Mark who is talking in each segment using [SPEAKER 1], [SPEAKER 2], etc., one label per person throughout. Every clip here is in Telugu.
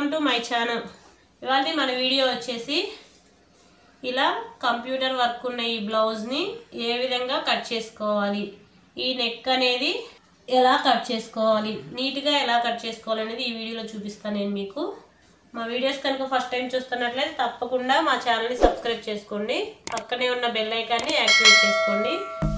[SPEAKER 1] టు మై ఛానల్ ఇవాళ మన వీడియో వచ్చేసి ఇలా కంప్యూటర్ వర్క్ ఉన్న ఈ బ్లౌజ్ని ఏ విధంగా కట్ చేసుకోవాలి ఈ నెక్ అనేది ఎలా కట్ చేసుకోవాలి నీట్గా ఎలా కట్ చేసుకోవాలి అనేది ఈ వీడియోలో చూపిస్తాను నేను మీకు మా వీడియోస్ కనుక ఫస్ట్ టైం చూస్తున్నట్లయితే తప్పకుండా మా ఛానల్ని సబ్స్క్రైబ్ చేసుకోండి పక్కనే ఉన్న బెల్ ఐకాన్ని యాక్టివేట్ చేసుకోండి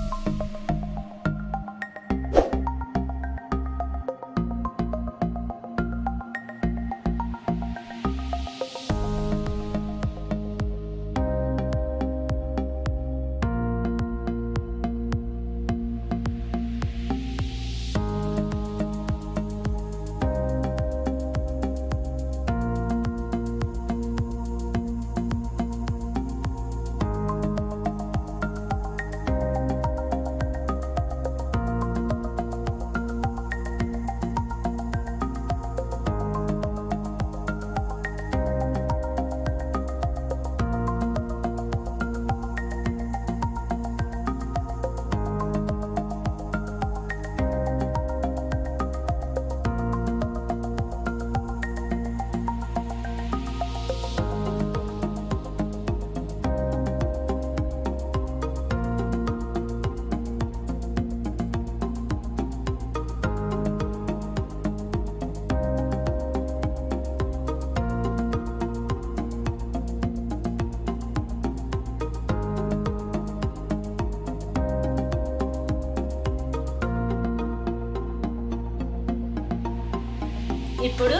[SPEAKER 1] ఇప్పుడు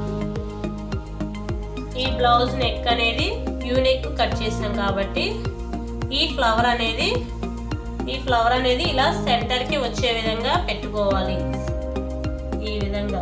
[SPEAKER 1] ఈ బ్లౌజ్ నెక్ అనేది యూ నెక్ కట్ చేసాం కాబట్టి ఈ ఫ్లవర్ అనేది ఈ ఫ్లవర్ అనేది ఇలా సెంటర్కి వచ్చే విధంగా పెట్టుకోవాలి ఈ విధంగా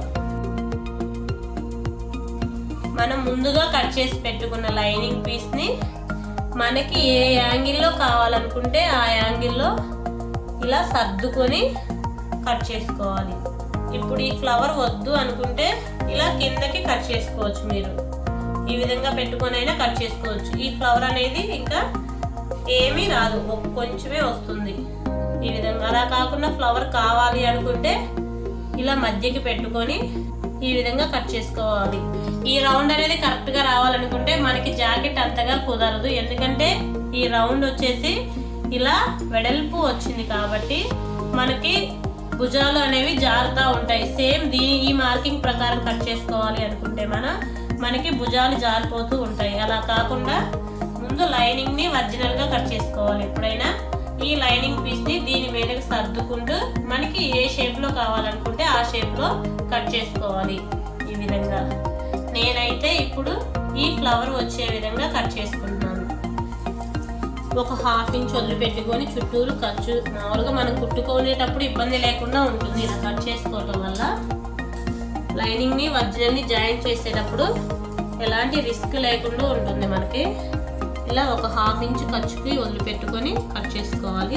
[SPEAKER 1] మనం ముందుగా కట్ చేసి పెట్టుకున్న లైనింగ్ పీస్ని మనకి ఏ యాంగిల్లో కావాలనుకుంటే ఆ యాంగిల్లో ఇలా సర్దుకొని కట్ చేసుకోవాలి ఇప్పుడు ఈ ఫ్లవర్ వద్దు అనుకుంటే ఇలా కిందకి కట్ చేసుకోవచ్చు మీరు ఈ విధంగా పెట్టుకొని అయినా కట్ చేసుకోవచ్చు ఈ ఫ్లవర్ అనేది ఇంకా ఏమీ రాదు ఒక కొంచెమే వస్తుంది ఈ విధంగా అలా కాకుండా ఫ్లవర్ కావాలి అనుకుంటే ఇలా మధ్యకి పెట్టుకొని ఈ విధంగా కట్ చేసుకోవాలి ఈ రౌండ్ అనేది కరెక్ట్గా రావాలనుకుంటే మనకి జాకెట్ అంతగా కుదరదు ఎందుకంటే ఈ రౌండ్ వచ్చేసి ఇలా వెడల్పు వచ్చింది కాబట్టి మనకి భుజాలు అనేవి జారుతూ ఉంటాయి సేమ్ దీని ఈ మార్కింగ్ ప్రకారం కట్ చేసుకోవాలి అనుకుంటే మన మనకి భుజాలు జారిపోతూ ఉంటాయి అలా కాకుండా ముందు లైనింగ్ ని ఒరిజినల్ గా కట్ చేసుకోవాలి ఎప్పుడైనా ఈ లైనింగ్ పీస్ ని దీని మీదకి సర్దుకుంటూ మనకి ఏ షేప్ లో కావాలనుకుంటే ఆ షేప్ లో కట్ చేసుకోవాలి ఈ విధంగా నేనైతే ఇప్పుడు ఈ ఫ్లవర్ వచ్చే విధంగా కట్ చేసుకుంటున్నాను ఒక హాఫ్ ఇంచ్ వదిలిపెట్టుకొని చుట్టూరు ఖర్చు మామూలుగా మనం కుట్టుకునేటప్పుడు ఇబ్బంది లేకుండా ఉంటుంది ఇలా కట్ చేసుకోవటం వల్ల లైనింగ్ని ఒరిజినల్ని జాయిన్ చేసేటప్పుడు ఎలాంటి రిస్క్ లేకుండా ఉంటుంది మనకి ఇలా ఒక హాఫ్ ఇంచ్ ఖర్చుకి వదిలిపెట్టుకొని కట్ చేసుకోవాలి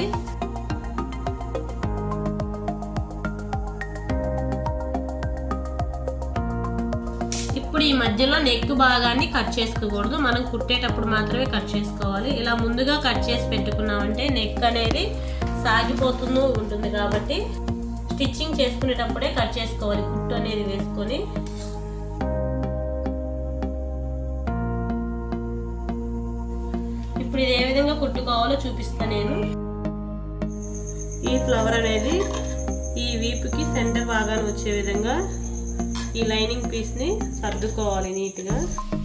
[SPEAKER 1] ఇప్పుడు ఈ మధ్యలో నెక్ భాగాన్ని కట్ చేసుకోకూడదు మనం కుట్టేటప్పుడు మాత్రమే కట్ చేసుకోవాలి ఇలా ముందుగా కట్ చేసి పెట్టుకున్నామంటే నెక్ అనేది సాగిపోతూ ఉంటుంది కాబట్టి స్టిచ్చింగ్ చేసుకునేటప్పుడే కట్ చేసుకోవాలి కుట్టు అనేది వేసుకొని ఇప్పుడు ఇది ఏ విధంగా కుట్టుకోవాలో చూపిస్తాను నేను ఈ ఫ్లవర్ అనేది ఈ వీపుకి సెంటర్ భాగాన్ని వచ్చే విధంగా ఈ లైనింగ్ పీస్ని సర్దుకోవాలి నీట్గా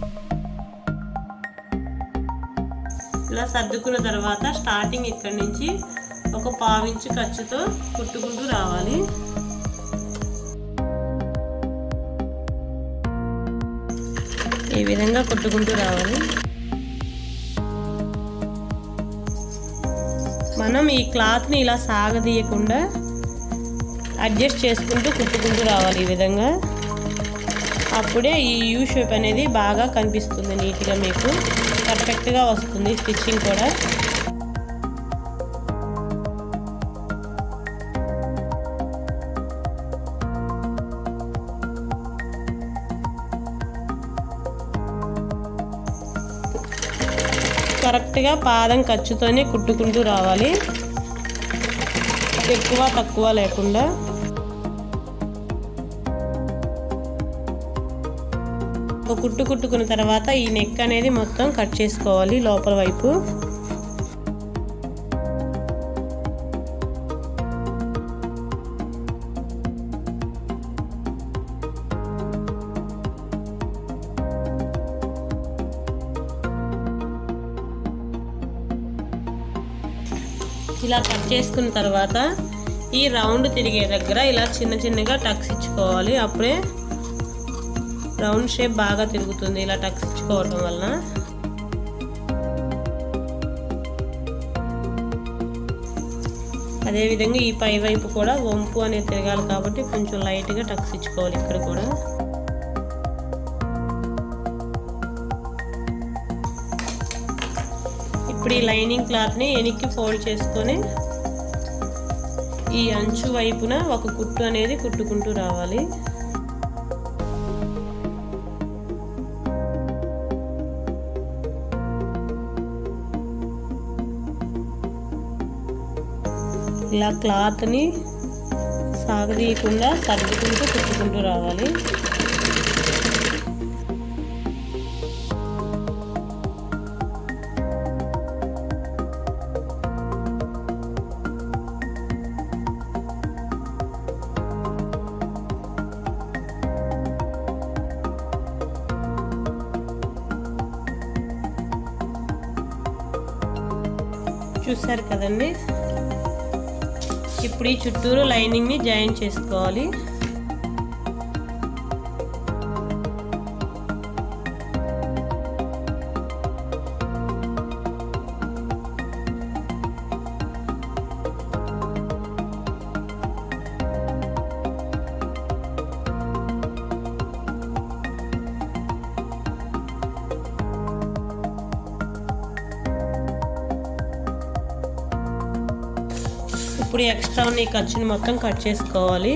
[SPEAKER 1] ఇలా సర్దుకున్న తర్వాత స్టార్టింగ్ ఇక్కడి నుంచి ఒక పావించు ఖర్చుతో కుట్టుకుంటూ రావాలి ఈ విధంగా కుట్టుకుంటూ రావాలి మనం ఈ క్లాత్ని ఇలా సాగదీయకుండా అడ్జస్ట్ చేసుకుంటూ కుట్టుకుంటూ రావాలి ఈ విధంగా అప్పుడే ఈ యూ షేప్ అనేది బాగా కనిపిస్తుంది నీట్గా మీకు పర్ఫెక్ట్గా వస్తుంది స్టిచ్చింగ్ కూడా కరెక్ట్గా పాదం ఖర్చుతోనే కుట్టుకుంటూ రావాలి ఎక్కువ తక్కువ లేకుండా ఒక కుట్టు కుట్టుకున్న తర్వాత ఈ నెక్ అనేది మొత్తం కట్ చేసుకోవాలి లోపల వైపు ఇలా కట్ చేసుకున్న తర్వాత ఈ రౌండ్ తిరిగే దగ్గర ఇలా చిన్న చిన్నగా టక్స్ ఇచ్చుకోవాలి అప్పుడే రౌండ్ షేప్ బాగా తిరుగుతుంది ఇలా టక్స్ ఇచ్చుకోవడం వలన అదేవిధంగా ఈ పై వైపు కూడా వంపు అనేది తిరగాలి కాబట్టి కొంచెం లైట్గా టక్స్ ఇచ్చుకోవాలి ఇక్కడ కూడా ఇప్పుడు ఈ లైనింగ్ క్లాత్ని వెనక్కి ఫోల్డ్ చేసుకొని ఈ అంచు వైపున ఒక కుట్టు అనేది కుట్టుకుంటూ రావాలి ఇలా క్లాత్ని సాగదీయకుండా సర్దుకుంటూ కుట్టుకుంటూ రావాలి చూసారు కదండి ఇప్పుడు ఈ చుట్టూరు లైనింగ్ని జాయిన్ చేసుకోవాలి ఇప్పుడు ఎక్స్ట్రా ఉన్న ఈ ఖర్చుని మొత్తం కట్ చేసుకోవాలి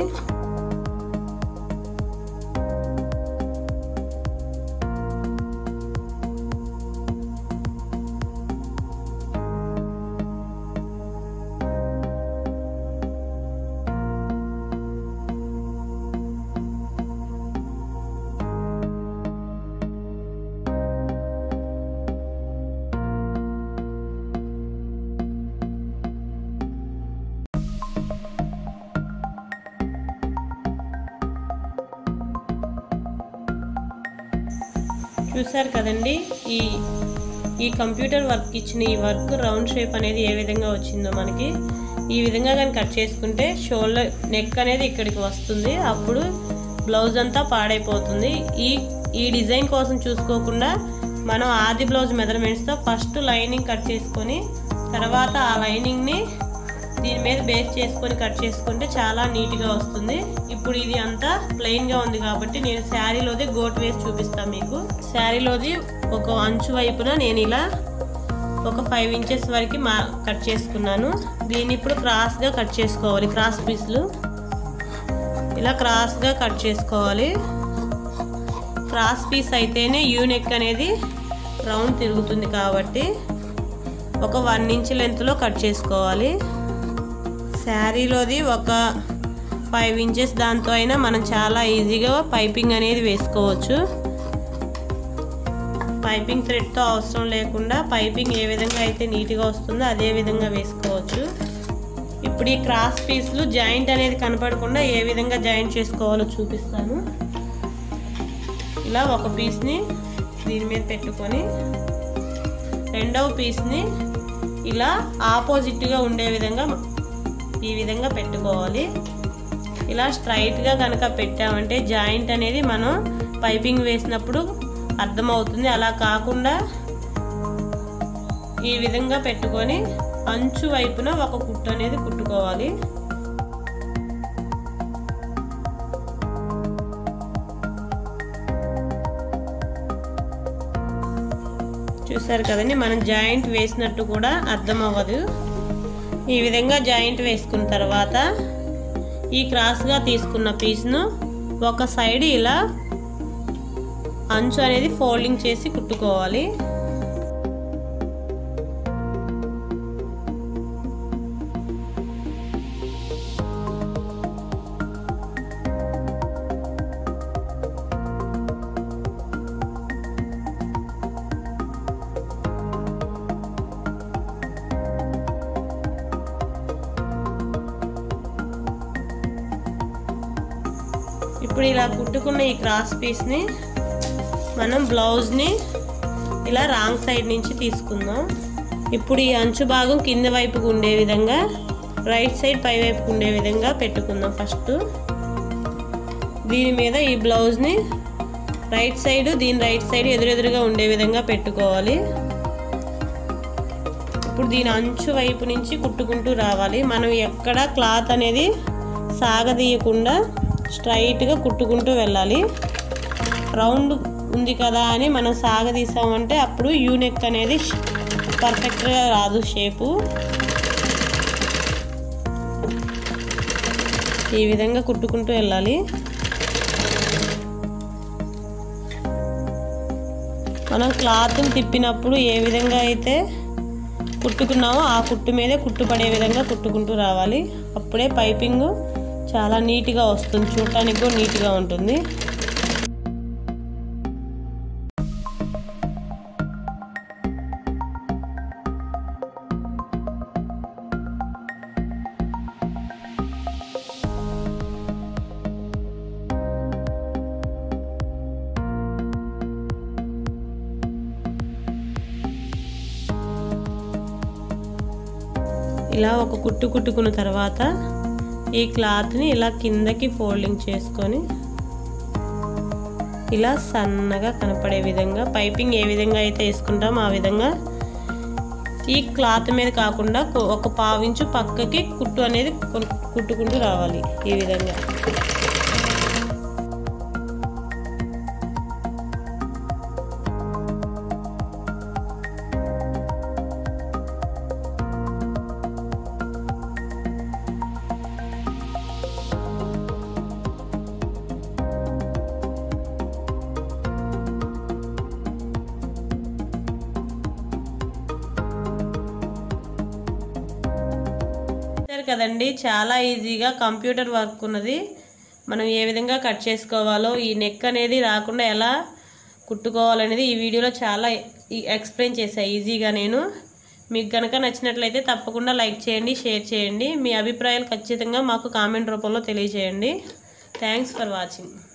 [SPEAKER 1] చూసారు కదండి ఈ ఈ కంప్యూటర్ వర్క్ ఇచ్చిన ఈ వర్క్ రౌండ్ షేప్ అనేది ఏ విధంగా వచ్చిందో మనకి ఈ విధంగా కానీ కట్ చేసుకుంటే షోల్డర్ నెక్ అనేది ఇక్కడికి వస్తుంది అప్పుడు బ్లౌజ్ అంతా పాడైపోతుంది ఈ ఈ డిజైన్ కోసం చూసుకోకుండా మనం ఆది బ్లౌజ్ మెజర్మెంట్స్తో ఫస్ట్ లైనింగ్ కట్ చేసుకొని తర్వాత ఆ లైనింగ్ని దీని మీద బేస్ చేసుకొని కట్ చేసుకుంటే చాలా నీట్గా వస్తుంది ఇప్పుడు ఇది అంతా ప్లెయిన్గా ఉంది కాబట్టి నేను శారీలోది గోట్ వేసి చూపిస్తాను మీకు శారీలోది ఒక అంచు వైపున నేను ఇలా ఒక ఫైవ్ ఇంచెస్ వరకు మా కట్ చేసుకున్నాను దీన్ని ఇప్పుడు క్రాస్గా కట్ చేసుకోవాలి క్రాస్ పీస్లు ఇలా క్రాస్గా కట్ చేసుకోవాలి క్రాస్ పీస్ అయితేనే యూనెక్ అనేది రౌండ్ తిరుగుతుంది కాబట్టి ఒక వన్ ఇంచ్ లెంత్లో కట్ చేసుకోవాలి శారీలోది ఒక ఫైవ్ ఇంచెస్ దాంతో అయినా మనం చాలా ఈజీగా పైపింగ్ అనేది వేసుకోవచ్చు పైపింగ్ థ్రెడ్తో అవసరం లేకుండా పైపింగ్ ఏ విధంగా అయితే నీట్గా వస్తుందో అదే విధంగా వేసుకోవచ్చు ఇప్పుడు ఈ క్రాస్ పీస్లు జాయింట్ అనేది కనపడకుండా ఏ విధంగా జాయింట్ చేసుకోవాలో చూపిస్తాను ఇలా ఒక పీస్ని దీని మీద పెట్టుకొని రెండవ పీస్ని ఇలా ఆపోజిట్గా ఉండే విధంగా ఈ విధంగా పెట్టుకోవాలి ఇలా స్ట్రైట్గా కనుక పెట్టామంటే జాయింట్ అనేది మనం పైపింగ్ వేసినప్పుడు అర్థమవుతుంది అలా కాకుండా ఈ విధంగా పెట్టుకొని అంచు వైపున ఒక కుట్టు అనేది కుట్టుకోవాలి చూసారు కదండి మనం జాయింట్ వేసినట్టు కూడా అర్థం అవ్వదు ఈ విధంగా జాయింట్ వేసుకున్న తర్వాత ఈ క్రాస్గా తీసుకున్న పీస్ను ఒక సైడ్ ఇలా అంచు అనేది ఫోల్డింగ్ చేసి కుట్టుకోవాలి ఇప్పుడు ఇలా కుట్టుకున్న ఈ క్రాస్ పీస్ని మనం బ్లౌజ్ని ఇలా రాంగ్ సైడ్ నుంచి తీసుకుందాం ఇప్పుడు ఈ అంచు భాగం కింద వైపుకు ఉండే విధంగా రైట్ సైడ్ పై వైపుకు ఉండే విధంగా పెట్టుకుందాం ఫస్ట్ దీని మీద ఈ బ్లౌజ్ని రైట్ సైడ్ దీని రైట్ సైడ్ ఎదురెదురుగా ఉండే విధంగా పెట్టుకోవాలి ఇప్పుడు దీని అంచు వైపు నుంచి కుట్టుకుంటూ రావాలి మనం ఎక్కడ క్లాత్ అనేది సాగదీయకుండా స్ట్రైట్గా కుట్టుకుంటూ వెళ్ళాలి రౌండ్ ఉంది కదా అని మనం సాగదీసామంటే అప్పుడు యూనెక్ అనేది పర్ఫెక్ట్గా రాదు షేపు ఈ విధంగా కుట్టుకుంటూ వెళ్ళాలి మనం క్లాత్ని తిప్పినప్పుడు ఏ విధంగా అయితే కుట్టుకున్నామో ఆ కుట్టు మీదే కుట్టుపడే విధంగా కుట్టుకుంటూ రావాలి అప్పుడే పైపింగ్ చాలా నీట్గా వస్తుంది చూడటానికి కూడా నీట్గా ఉంటుంది ఇలా ఒక కుట్టు కుట్టుకున్న తర్వాత ఈ క్లాత్ని ఇలా కిందకి ఫోల్డింగ్ చేసుకొని ఇలా సన్నగా కనపడే విధంగా పైపింగ్ ఏ విధంగా అయితే వేసుకుంటామో ఆ విధంగా ఈ క్లాత్ మీద కాకుండా ఒక పావించు పక్కకి కుట్టు అనేది కుట్టుకుంటూ రావాలి ఈ విధంగా చూసారు కదండి చాలా ఈజీగా కంప్యూటర్ వర్క్ ఉన్నది మనం ఏ విధంగా కట్ చేసుకోవాలో ఈ నెక్ అనేది రాకుండా ఎలా కుట్టుకోవాలనేది ఈ వీడియోలో చాలా ఎక్స్ప్లెయిన్ చేశాను ఈజీగా నేను మీకు కనుక నచ్చినట్లయితే తప్పకుండా లైక్ చేయండి షేర్ చేయండి మీ అభిప్రాయాలు ఖచ్చితంగా మాకు కామెంట్ రూపంలో తెలియజేయండి థ్యాంక్స్ ఫర్ వాచింగ్